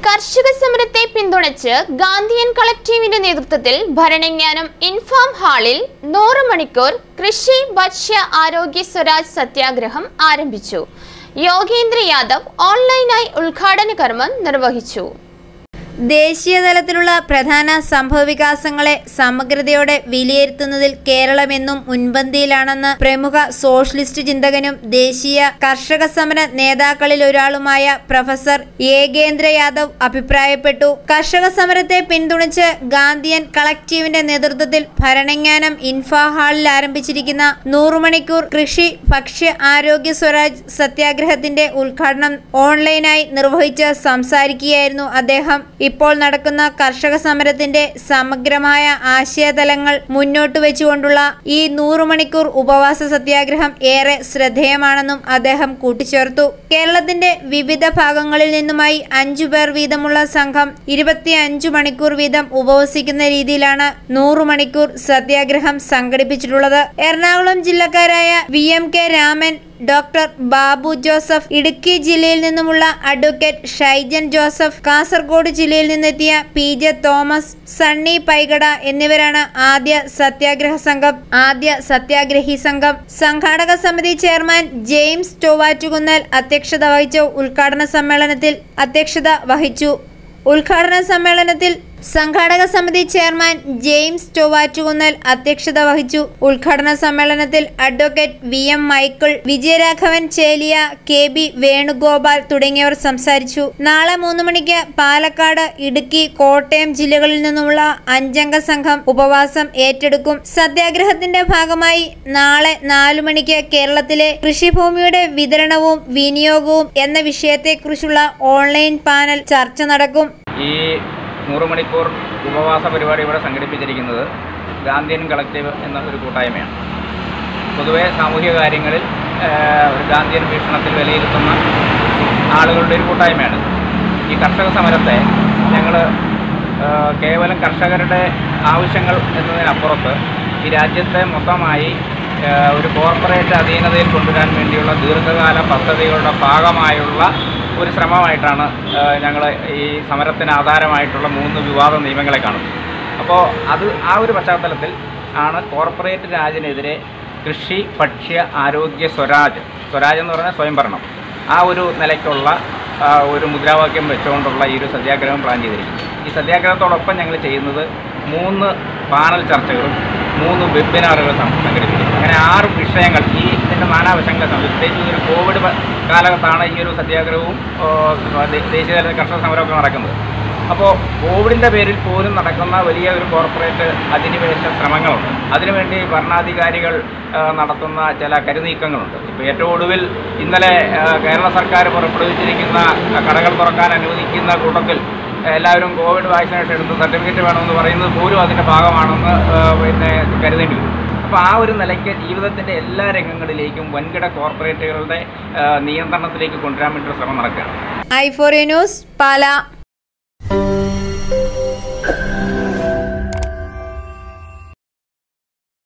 കർഷക സമരത്തെ പിന്തുണച്ച് ഗാന്ധിയൻ കളക്ടീവിന്റെ നേതൃത്വത്തിൽ ഭരണജ്ഞാനം ഇൻഫാം ഹാളിൽ നൂറ് മണിക്കൂർ കൃഷി ഭക്ഷ്യ ആരോഗ്യ സ്വരാജ് സത്യാഗ്രഹം ആരംഭിച്ചു യോഗേന്ദ്ര യാദവ് ഓൺലൈനായി ഉദ്ഘാടന കർമ്മം നിർവഹിച്ചു ദേശീയ തലത്തിലുള്ള പ്രധാന സംഭവവികാസങ്ങളെ സമഗ്രതയോടെ വിലയിരുത്തുന്നതിൽ കേരളമെന്നും മുൻപന്തിയിലാണെന്ന് പ്രമുഖ സോഷ്യലിസ്റ്റ് ചിന്തകനും ദേശീയ കർഷക സമര നേതാക്കളിൽ ഒരാളുമായ പ്രൊഫസർ ഏകേന്ദ്ര യാദവ് അഭിപ്രായപ്പെട്ടു കർഷക സമരത്തെ പിന്തുണച്ച് ഗാന്ധിയൻ കളക്ടീവിന്റെ നേതൃത്വത്തിൽ ഭരണങ്ങാനം ഇൻഫാ ഹാളിൽ ആരംഭിച്ചിരിക്കുന്ന നൂറു മണിക്കൂർ കൃഷി ഭക്ഷ്യ ആരോഗ്യ സ്വരാജ് സത്യാഗ്രഹത്തിന്റെ ഉദ്ഘാടനം ഓൺലൈനായി നിർവഹിച്ച് സംസാരിക്കുകയായിരുന്നു അദ്ദേഹം ഇപ്പോൾ നടക്കുന്ന കർഷക സമരത്തിന്റെ സമഗ്രമായ ആശയതലങ്ങൾ മുന്നോട്ട് വെച്ചുകൊണ്ടുള്ള ഈ നൂറു മണിക്കൂർ ഉപവാസ സത്യാഗ്രഹം ഏറെ ശ്രദ്ധേയമാണെന്നും അദ്ദേഹം കൂട്ടിച്ചേർത്തു കേരളത്തിന്റെ വിവിധ ഭാഗങ്ങളിൽ നിന്നുമായി അഞ്ചു പേർ വീതമുള്ള സംഘം ഇരുപത്തി അഞ്ചു മണിക്കൂർ വീതം ഉപവസിക്കുന്ന രീതിയിലാണ് നൂറു മണിക്കൂർ സത്യാഗ്രഹം സംഘടിപ്പിച്ചിട്ടുള്ളത് എറണാകുളം ജില്ലക്കാരായ V M K Raman doctor Babu Joseph Idukki ജില്ലയിൽ നിന്നുമുള്ള അഡ്വക്കേറ്റ് ഷൈജൻ ജോസഫ് കാസർഗോഡ് ജില്ലയിൽ നിന്നെത്തിയ പി ജെ തോമസ് സണ്ണി പൈഗഡ എന്നിവരാണ് ആദ്യ സത്യാഗ്രഹ സംഘം ആദ്യ സത്യാഗ്രഹി സംഘം സംഘാടക സമിതി ചെയർമാൻ ജെയിംസ് ടോവാറ്റുകുന്നൽ അധ്യക്ഷത വഹിച്ച ഉദ്ഘാടന സമ്മേളനത്തിൽ അധ്യക്ഷത വഹിച്ചു ഉദ്ഘാടന സമ്മേളനത്തിൽ സംഘാടക സമിതി ചെയർമാൻ ജെയിംസ് ടൊവാറ്റുകുന്നൽ അധ്യക്ഷത വഹിച്ചു ഉദ്ഘാടന സമ്മേളനത്തിൽ advocate V M Michael Vijayaraghavan Cheliya K B Venugopal തുടങ്ങിയവർ സംസാരിച്ചു നാളെ മൂന്ന് മണിക്ക് പാലക്കാട് ഇടുക്കി കോട്ടയം ജില്ലകളിൽ നിന്നുമുള്ള അഞ്ചംഗ സംഘം ഉപവാസം ഏറ്റെടുക്കും സത്യാഗ്രഹത്തിന്റെ ഭാഗമായി നാളെ നാലു മണിക്ക് കേരളത്തിലെ കൃഷിഭൂമിയുടെ വിതരണവും വിനിയോഗവും എന്ന വിഷയത്തെക്കുറിച്ചുള്ള ഓൺലൈൻ പാനൽ ചർച്ച നടക്കും ഈ നൂറ് മണിക്കൂർ ഉപവാസ പരിപാടി ഇവിടെ സംഘടിപ്പിച്ചിരിക്കുന്നത് ഗാന്ധിയൻ കളക്റ്റീവ് എന്ന ഒരു കൂട്ടായ്മയാണ് പൊതുവെ സാമൂഹിക കാര്യങ്ങളിൽ ആ, ഒരു ഗാന്ധിയൻ വീക്ഷണത്തിൽ വിലയിരുത്തുന്ന ആളുകളുടെ ഒരു കൂട്ടായ്മയാണ് ഈ കർഷക സമരത്തെ ഞങ്ങൾ കേവലം കർഷകരുടെ ആവശ്യങ്ങൾ എന്നതിനപ്പുറത്ത് ഈ രാജ്യത്തെ മൊത്തമായി ആ, ഒരു കോർപ്പറേറ്റ് അധീനതയിൽ കൊണ്ടുവരാൻ വേണ്ടിയുള്ള ദീർഘകാല പദ്ധതികളുടെ ഭാഗമായുള്ള ഒരു ശ്രമമായിട്ടാണ് ഞങ്ങൾ ഈ സമരത്തിന് ആധാരമായിട്ടുള്ള മൂന്ന് വിവാദ നിയമങ്ങളെ കാണുന്നത് അപ്പോൾ അത് ആ ഒരു പശ്ചാത്തലത്തിൽ ആണ് കോർപ്പറേറ്റ് രാജിനെതിരെ കൃഷി ഭക്ഷ്യ ആരോഗ്യ സ്വരാജ് സ്വരാജ് എന്ന് പറഞ്ഞാൽ സ്വയംഭരണം ആ ഒരു നിലയ്ക്കുള്ള ആ, ഒരു മുദ്രാവാക്യം വെച്ചുകൊണ്ടുള്ള ഈ ഒരു സത്യാഗ്രഹം പ്ലാൻ ചെയ്തിരിക്കുന്നത് ഈ സത്യാഗ്രഹത്തോടൊപ്പം ഞങ്ങൾ ചെയ്യുന്നത് മൂന്ന് പാനൽ ചർച്ചകളും മൂന്ന് വെബിനാറുകൾ സംഘടിപ്പിക്കും അങ്ങനെ ആറ് വിഷയങ്ങൾ ഈ ഇതിൻ്റെ നാനാവശങ്ങളെ സംബന്ധിച്ച് പ്രത്യേകിച്ച് ഒരു കോവിഡ് പ- കാലഘട്ടത്താണ് ഈ ഒരു സത്യാഗ്രഹവും ആ, ദേ- ദേശീയതല കർഷക സമരമൊക്കെ നടക്കുന്നത് അപ്പോൾ കോവിഡിൻ്റെ പേരിൽ പോലും നടക്കുന്ന വലിയ ഒരു കോർപ്പറേറ്റ് അധിനിവേശ ശ്രമങ്ങളുണ്ട് അതിനുവേണ്ടി ഭരണാധികാരികൾ ആ, നടത്തുന്ന ചില കരുനീക്കങ്ങളുണ്ട് ഇപ്പോൾ ഏറ്റവും ഒടുവിൽ ഇന്നലെ ആ, കേരള സർക്കാർ പുറപ്പെടുവിച്ചിരിക്കുന്ന ആ, കടകൾ തുറക്കാൻ അനുവദിക്കുന്ന കൂട്ടത്തിൽ എല്ലാവരും കോവിഡ് വാക്സിനേഷൻ എടുത്ത് സർട്ടിഫിക്കറ്റ് വേണമെന്ന് പറയുന്നത് പോലും അതിൻ്റെ ഭാഗമാണെന്ന് ആ, പിന്നെ കരുതേണ്ടി വരും അപ്പോൾ ആ ഒരു നിലയ്ക്ക് ജീവിതത്തിൻ്റെ എല്ലാ രംഗങ്ങളിലേക്കും വൻകിട കോർപ്പറേറ്റുകളുടെ ആ, നിയന്ത്രണത്തിലേക്ക് കൊണ്ടുവരാൻ വേണ്ടി ഒരു ശ്രമം നടക്കുകയാണ് ഐ ഫോർ ന്യൂസ് പാല